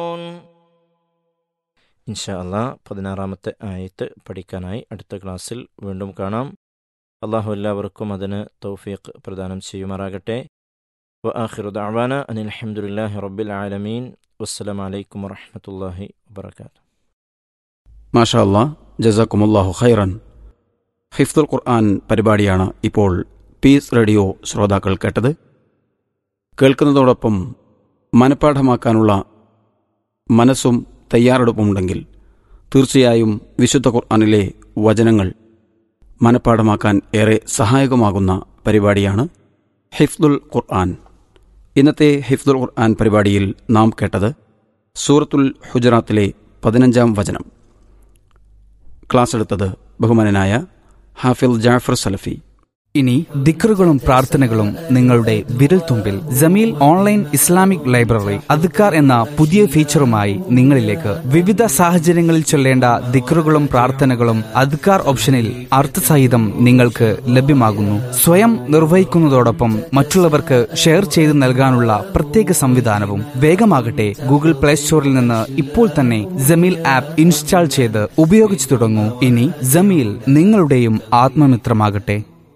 ഇൻഷാ അല്ലാ പതിനാറാമത്തെ ആയത്ത് പഠിക്കാനായി അടുത്ത ക്ലാസ്സിൽ വീണ്ടും കാണാം അള്ളാഹു എല്ലാവർക്കും അതിന് തൗഫീഖ് പ്രദാനം ചെയ്യുമാറാകട്ടെ വ ആഖിറു ദഅവാന അനിൽ അൽഹംദുലില്ലാഹി റബ്ബിൽ ആലമീൻ വസ്സലാമു അലൈക്കും വറഹ്മത്തുള്ളാഹി വബറകാതുഹു മാഷാ അല്ലാ ജസാക്കുമുല്ലാഹു ഖൈറൻ ഹിഫ്ദുൽ ഖുർആൻ പരിപാടിയാണ് ഇപ്പോൾ പീസ് റേഡിയോ ശ്രോതാക്കൾ കേട്ടത് കേൾക്കുന്നതോടൊപ്പം മനഃപ്പാഠമാക്കാനുള്ള മനസ്സും തയ്യാറെടുപ്പുമുണ്ടെങ്കിൽ തീർച്ചയായും വിശുദ്ധ ഖുർആനിലെ വചനങ്ങൾ മനഃപ്പാഠമാക്കാൻ ഏറെ സഹായകമാകുന്ന പരിപാടിയാണ് ഹിഫ്ദുൽ ഖുർആൻ ഇന്നത്തെ ഹിഫ്ദുൽ ഖുർആൻ പരിപാടിയിൽ നാം കേട്ടത് സൂറത്തുൽ ഹുജറാത്തിലെ പതിനഞ്ചാം വചനം ക്ലാസ് എടുത്തത് ബഹുമാനനായ ഹാഫിൽ ജാഫർ സലഫി ഇനി ദിക്റുകളും പ്രാർത്ഥനകളും നിങ്ങളുടെ വിരൽത്തുമ്പിൽ ജമീൽ ഓൺലൈൻ ഇസ്ലാമിക് ലൈബ്രറി അദ്ക്കാർ എന്ന പുതിയ ഫീച്ചറുമായി നിങ്ങളിലേക്ക് വിവിധ സാഹചര്യങ്ങളിൽ ചൊല്ലേണ്ട ദിക്റുകളും പ്രാർത്ഥനകളും അദ്ക്കാർ ഓപ്ഷനിൽ അർത്ഥസഹിതം നിങ്ങൾക്ക് ലഭ്യമാകുന്നു സ്വയം നിർവഹിക്കുന്നതോടൊപ്പം മറ്റുള്ളവർക്ക് ഷെയർ ചെയ്ത് നൽകാനുള്ള പ്രത്യേക സംവിധാനവും വേഗമാകട്ടെ ഗൂഗിൾ പ്ലേ സ്റ്റോറിൽ നിന്ന് ഇപ്പോൾ തന്നെ ജമീൽ ആപ്പ് ഇൻസ്റ്റാൾ ചെയ്ത് ഉപയോഗിച്ചു തുടങ്ങൂ ഇനി ജമീൽ നിങ്ങളുടെയും ആത്മമിത്രമാകട്ടെ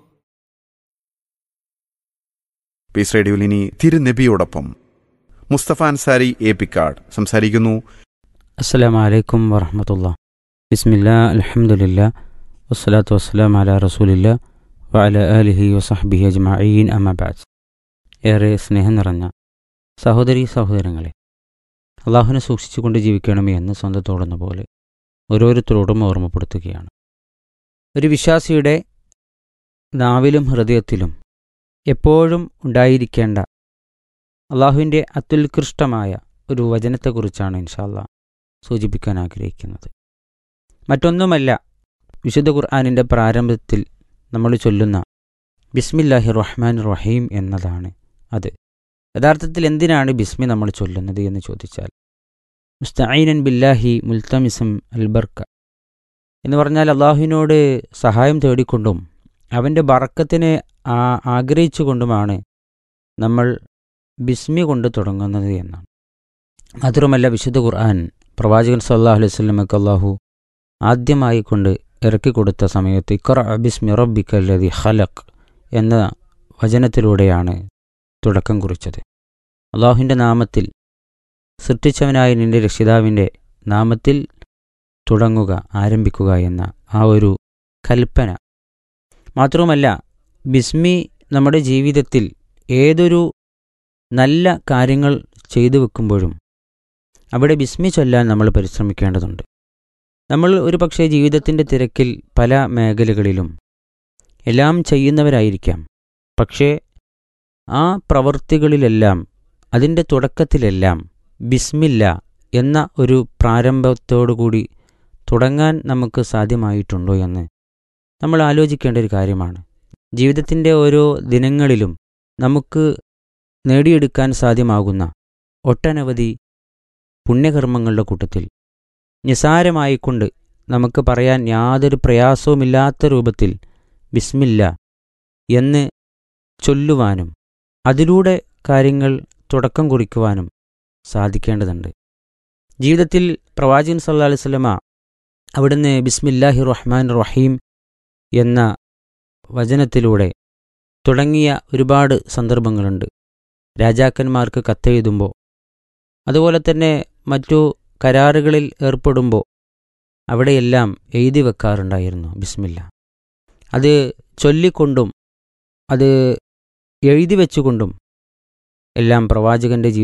പീസ് റേഡിയോയിൽ ഇനി തിരുനബിയോടൊപ്പം മുസ്തഫ അൻസാരി എ പിക്കാട് സംസാരിക്കുന്നു അസ്സലാമു അലൈക്കും വറഹമത്തുള്ള ബിസ്മില്ല അൽഹംദുലില്ല വസ്സലാത്തു വസ്സലാം അല റസൂലില്ല വഅല ആലിഹി വസഹ്ബിഹി അജ്മഈൻ അമ്മബാദ് ഏറെ സ്നേഹം നിറഞ്ഞ സഹോദരി സഹോദരങ്ങളെ അള്ളാഹുവിനെ സൂക്ഷിച്ചുകൊണ്ട് ജീവിക്കണമേ എന്ന് സ്വന്തത്തോടുന്ന പോലെ ഓരോരുത്തരോടും ഓർമ്മപ്പെടുത്തുകയാണ് ഒരു വിശ്വാസിയുടെ നാവിലും ഹൃദയത്തിലും എപ്പോഴും ഉണ്ടായിരിക്കേണ്ട അള്ളാഹുവിൻ്റെ അത്യുത്കൃഷ്ടമായ ഒരു വചനത്തെക്കുറിച്ചാണ് ഇൻഷാല്ല സൂചിപ്പിക്കാൻ ആഗ്രഹിക്കുന്നത് മറ്റൊന്നുമല്ല വിശുദ്ധ ഖുർആാനിൻ്റെ പ്രാരംഭത്തിൽ നമ്മൾ ചൊല്ലുന്ന ബിസ്മില്ലാഹി റഹ്മാൻ റഹീം എന്നതാണ് അത് യഥാർത്ഥത്തിൽ എന്തിനാണ് ബിസ്മി നമ്മൾ ചൊല്ലുന്നത് എന്ന് ചോദിച്ചാൽ മുസ്തഈനൻ ബില്ലാഹി മുൽത്തമിസം അൽബർക്ക എന്ന് പറഞ്ഞാൽ അള്ളാഹുവിനോട് സഹായം തേടിക്കൊണ്ടും അവൻ്റെ ബറക്കത്തിനെ ആ- ആഗ്രഹിച്ചുകൊണ്ടുമാണ് നമ്മൾ ബിസ്മി കൊണ്ട് തുടങ്ങുന്നത് എന്നാണ് മാത്രമല്ല വിശുദ്ധ ഖുർആൻ പ്രവാചകൻ സല്ലാഹു അലൈഹി സ്വലമക്ക് അള്ളാഹു ആദ്യമായി കൊണ്ട് ഇറക്കിക്കൊടുത്ത സമയത്ത് ഇഖറ ബിസ്മി റബ്ബിക്കല്ലതി ഖലഖ് എന്ന വചനത്തിലൂടെയാണ് തുടക്കം കുറിച്ചത് അള്ളാഹുവിൻ്റെ നാമത്തിൽ സൃഷ്ടിച്ചവനായ നിന്റെ രക്ഷിതാവിൻ്റെ നാമത്തിൽ തുടങ്ങുക ആരംഭിക്കുക എന്ന ആ ഒരു കൽപ്പന മാത്രവുമല്ല ബിസ്മി നമ്മുടെ ജീവിതത്തിൽ ഏതൊരു നല്ല കാര്യങ്ങൾ ചെയ്തു വെക്കുമ്പോഴും അവിടെ ബിസ്മി ചൊല്ലാൻ നമ്മൾ പരിശ്രമിക്കേണ്ടതുണ്ട് നമ്മൾ ഒരു പക്ഷേ ജീവിതത്തിൻ്റെ തിരക്കിൽ പല മേഖലകളിലും എല്ലാം ചെയ്യുന്നവരായിരിക്കാം പക്ഷേ ആ പ്രവൃത്തികളിലെല്ലാം അതിൻ്റെ തുടക്കത്തിലെല്ലാം ബിസ്മില്ല എന്ന ഒരു പ്രാരംഭത്തോടുകൂടി തുടങ്ങാൻ നമുക്ക് സാധ്യമായിട്ടുണ്ടോ എന്ന് നമ്മൾ ആലോചിക്കേണ്ട ഒരു കാര്യമാണ് ജീവിതത്തിൻ്റെ ഓരോ ദിനങ്ങളിലും നമുക്ക് നേടിയെടുക്കാൻ സാധ്യമാകുന്ന ഒട്ടനവധി പുണ്യകർമ്മങ്ങളുടെ കൂട്ടത്തിൽ നിസാരമായിക്കൊണ്ട് നമുക്ക് പറയാൻ യാതൊരു പ്രയാസവുമില്ലാത്ത രൂപത്തിൽ ബിസ്മില്ല എന്ന് ചൊല്ലുവാനും അതിലൂടെ കാര്യങ്ങൾ തുടക്കം കുറിക്കുവാനും സാധിക്കേണ്ടതുണ്ട് ജീവിതത്തിൽ പ്രവാചകൻ സല്ലാ അലൈഹി സ്വലമ അവിടുന്ന് ബിസ്മില്ലാഹി റഹ്മാൻ റഹീം എന്ന വചനത്തിലൂടെ തുടങ്ങിയ ഒരുപാട് സന്ദർഭങ്ങളുണ്ട് രാജാക്കന്മാർക്ക് കത്തെഴുതുമ്പോൾ അതുപോലെ തന്നെ മറ്റു കരാറുകളിൽ ഏർപ്പെടുമ്പോൾ അവിടെയെല്ലാം എഴുതി വെക്കാറുണ്ടായിരുന്നു ബിസ്മില്ല അത് ചൊല്ലിക്കൊണ്ടും അത് എഴുതി വെച്ചുകൊണ്ടും എല്ലാം പ്രവാചകന്റെ ജീവിതം